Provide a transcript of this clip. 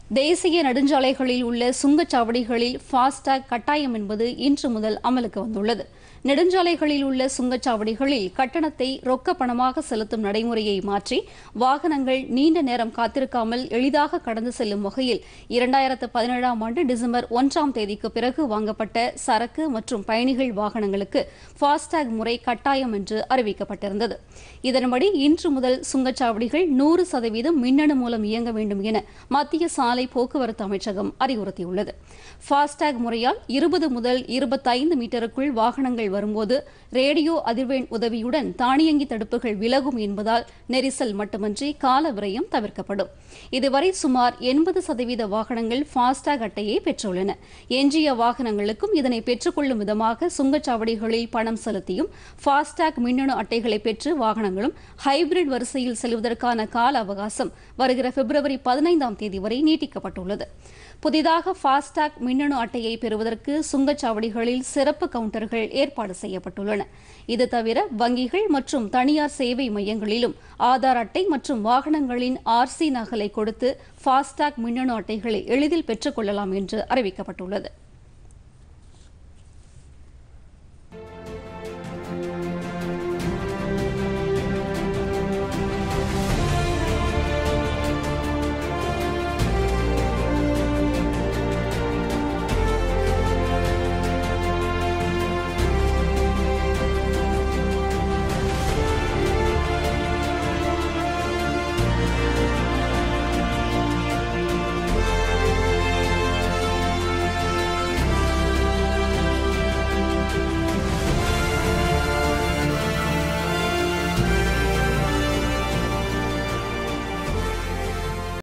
தேசிய நெடுஞ்சாலைகளில் உள்ள சுங்கச்சாவடிகளில் ஃபாஸ்டாக் கட்டாயம் என்பது இன்று முதல் அமலுக்கு வந்துள்ளது நெடுஞ்சாலைகளில் உள்ள சுங்கச்சாவடிகளில் கட்டணத்தை ரொக்க பணமாக செலுத்தும் நடைமுறையை மாற்றி வாகனங்கள் நீண்ட நேரம் காத்திருக்காமல் எளிதாக கடந்து செல்லும் வகையில் இரண்டாயிரத்து பதினேழாம் ஆண்டு டிசம்பர் ஒன்றாம் தேதிக்கு பிறகு வாங்கப்பட்ட சரக்கு மற்றும் பயணிகள் வாகனங்களுக்கு ஃபாஸ்டாக் முறை கட்டாயம் என்று அறிவிக்கப்பட்டிருந்தது இதன்படி இன்று முதல் சுங்கச்சாவடிகள் நூறு சதவீதம் மின்னணு மூலம் இயங்க வேண்டும் என மத்திய சாலை போக்குவரத்து அமைச்சகம் அறிவுறுத்தியுள்ளது ஃபாஸ்டாக் முறையால் இருபது முதல் இருபத்தைந்து மீட்டருக்குள் வாகனங்கள் வரும்போது ரேடியோ அதிர்வெண் உதவியுடன் தானியங்கி தடுப்புகள் விலகும் என்பதால் நெரிசல் மட்டுமன்றி கால விரயம் தவிர்க்கப்படும் இதுவரை சுமார் எண்பது சதவீத வாகனங்கள் ஃபாஸ்டாக் அட்டையை பெற்றுள்ளன எஞ்சிய வாகனங்களுக்கும் இதனை பெற்றுக்கொள்ளும் விதமாக சுங்கச்சாவடிகளில் பணம் செலுத்தியும் ஃபாஸ்டாக் மின்னணு அட்டைகளை பெற்று வாகனங்களும் ஹைபிரிட் வரிசையில் செல்வதற்கான கால அவகாசம் வருகிற பிப்ரவரி பதினைந்தாம் தேதி வரை நீட்டிக்கப்பட்டுள்ளது புதிதாக ஃபாஸ்டாக் மின்னணு அட்டையை பெறுவதற்கு சுங்கச்சாவடிகளில் சிறப்பு கவுண்டர்கள் ஏற்பாடு செய்யப்பட்டுள்ளன இது தவிர வங்கிகள் மற்றும் தனியார் சேவை மையங்களிலும் ஆதார் அட்டை மற்றும் வாகனங்களின் ஆர்சி நகலை கொடுத்து ஃபாஸ்டாக் மின்னணு அட்டைகளை எளிதில் பெற்றுக் கொள்ளலாம் என்று அறிவிக்கப்பட்டுள்ளது